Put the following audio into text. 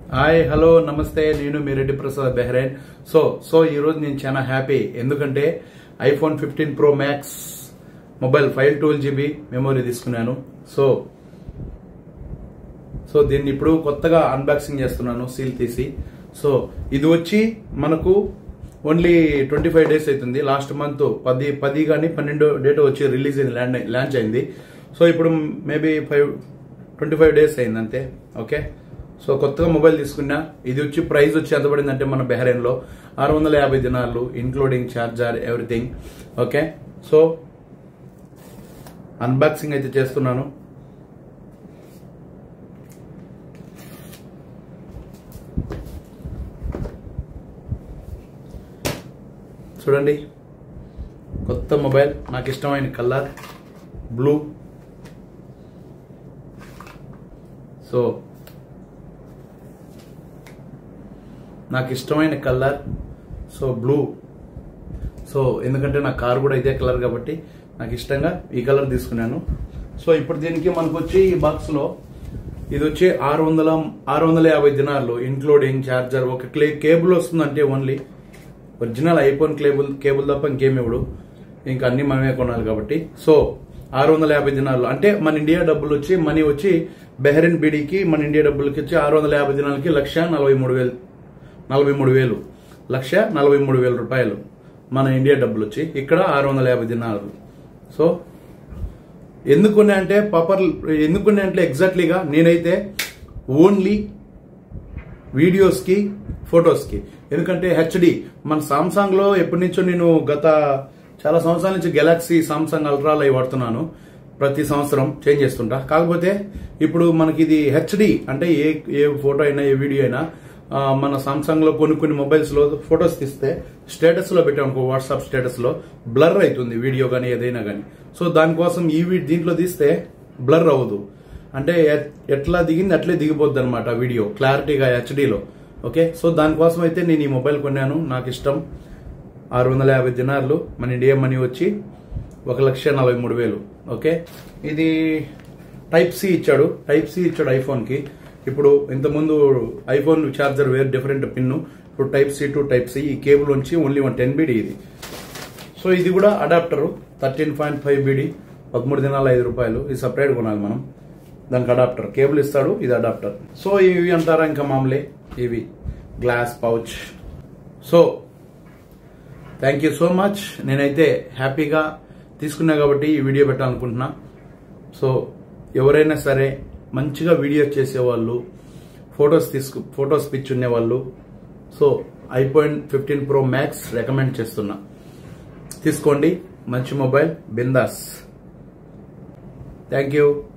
hi hello నమస్తే నేను మీ Reddy Prasad Bahrain so so ఈ రోజు నేను చాలా హ్యాపీ ఎందుకంటే iPhone fifteen Pro Max mobile five twelve GB memory తీసుకున్నాను సో సో దీన్ని ఇప్పుడు కొత్తగా అన్బాక్సింగ్ చేస్తున్నాను సీల్ తీసి సో ఇది వచ్చి మనకు ఓన్లీ ట్వంటీ ఫైవ్ డేస్ అవుతుంది లాస్ట్ మంత్ పది పది కానీ పన్నెండు డేట్ వచ్చి రిలీజ్ అయింది ల్యాండ్ లాంచ్ అయింది సో ఇప్పుడు maybe five twenty five days అయింది అంతే ఓకే సో కొత్తగా మొబైల్ తీసుకున్నా ఇది వచ్చి ప్రైస్ వచ్చి ఎంత పడిందంటే మన బెహ్రెయిన్లో ఆరు వందల యాభై దినాలు including charger everything okay so unboxing అయితే చేస్తున్నాను చూడండి కొత్త మొబైల్ నాకు ఇష్టమైన కలర్ బ్లూ సో నాకు ఇష్టమైన కలర్ సో బ్లూ సో ఎందుకంటే నా కార్ కూడా ఇదే కలర్ కాబట్టి నాకు ఇష్టంగా ఈ కలర్ తీసుకున్నాను సో ఇప్పుడు దీనికి మనకు వచ్చి ఈ బాక్స్ లో ఇది వచ్చి ఆరు వందల ఆరు వందల యాభై దినాలు ఇంక్లూడింగ్ ఛార్జర్ ఒక క్లే కేబుల్ వస్తుందంటే only original iPhone cable cable తప్ప ఇంకేం ఇవ్వడు ఇంకా అన్ని మనమే కొనాలి కాబట్టి సో ఆరు వందల యాభై దినాలు అంటే మన ఇండియా డబ్బులు వచ్చి మనీ వచ్చి బెహరిన్ బీడీకి మన ఇండియా డబ్బులకి వచ్చి ఆరు వందల యాభై దినాలకి లక్ష నలభై మూడు వేలు నలభై మూడు వేలు లక్ష నలభై మూడు వేల రూపాయలు మన ఇండియా డబ్బులు వచ్చి ఇక్కడ ఆరు వందల యాభై దినాలు సో ఎందుకున్నా అంటే పాపర్ ఎందుకున్నా అంటే ఎగ్జాక్ట్లీగా నేనైతే ఓన్లీ వీడియోస్కి ఫొటోస్కి ఎందుకంటే హెచ్డి మన సామ్సంగ్ లో ఎప్పటి నుంచో నేను గత చాలా సంవత్సరాల నుంచి గెలాక్సీ సామ్సంగ్ అల్ట్రా లైవ్ వాడుతున్నాను ప్రతి సంవత్సరం చేంజ్ చేస్తుంటా కాకపోతే ఇప్పుడు మనకి ఇది హెచ్డి అంటే ఏ ఏ ఫోటో అయినా ఏ వీడియో అయినా ఆ, మన సామ్సంగ్ లో కొన్ని కొన్ని మొబైల్స్ లో ఫొటోస్ తీస్తే స్టేటస్ లో పెట్టామనుకో వాట్సాప్ స్టేటస్ లో బ్లర్ అవుతుంది వీడియో కానీ ఏదైనా కానీ సో దానికోసం ఈ వీ- దీంట్లో తీస్తే బ్లర్ అవ్వదు అంటే ఎ- ఎట్లా దిగింది అట్లే దిగిపోద్ది అనమాట వీడియో క్లారిటీగా హెచ్డీలో ఓకే సో దానికోసం అయితే నేను ఈ మొబైల్ కొన్నాను నాకు ఇష్టం ఆరు వందల యాభై దినార్లు మన ఇండియా మనీ వచ్చి ఒక లక్ష నలభై మూడు వేలు ఓకే ఇది టైప్ సి ఇచ్చాడు టైప్ సి ఇచ్చాడు ఐఫోన్ కి ఇప్పుడు ఇంతకుముందు ఐఫోన్ చార్జర్ వేరు డిఫరెంట్ పిన్ ఇప్పుడు type C to type C ఈ కేబుల్ వచ్చి ఓన్లీ వన్ టెన్ బీడీ ఇది సో ఇది కూడా adapter thirteen point five BD పదమూడు దినాల ఐదు రూపాయలు ఇది సపరేట్ కొనాలి మనం దానికి అడాప్టర్ కేబుల్ ఇస్తాడు ఇది అడాప్టర్ సో ఇవి అంటారా ఇంకా మామూలే ఇవి glass pouch so thank you so much నేనైతే హ్యాపీగా తీసుకున్నా కాబట్టి ఈ వీడియో పెట్టాలనుకుంటున్నా సో ఎవరైనా సరే మంచిగా వీడియో చేసేవాళ్ళు ఫొటోస్ తీసుకు ఫొటోస్ పిచ్ ఉండేవాళ్ళు so iPhone fifteen Pro Max recommend చేస్తున్నా తీసుకోండి మంచి మొబైల్ బిందాస్ థ్యాంక్ యూ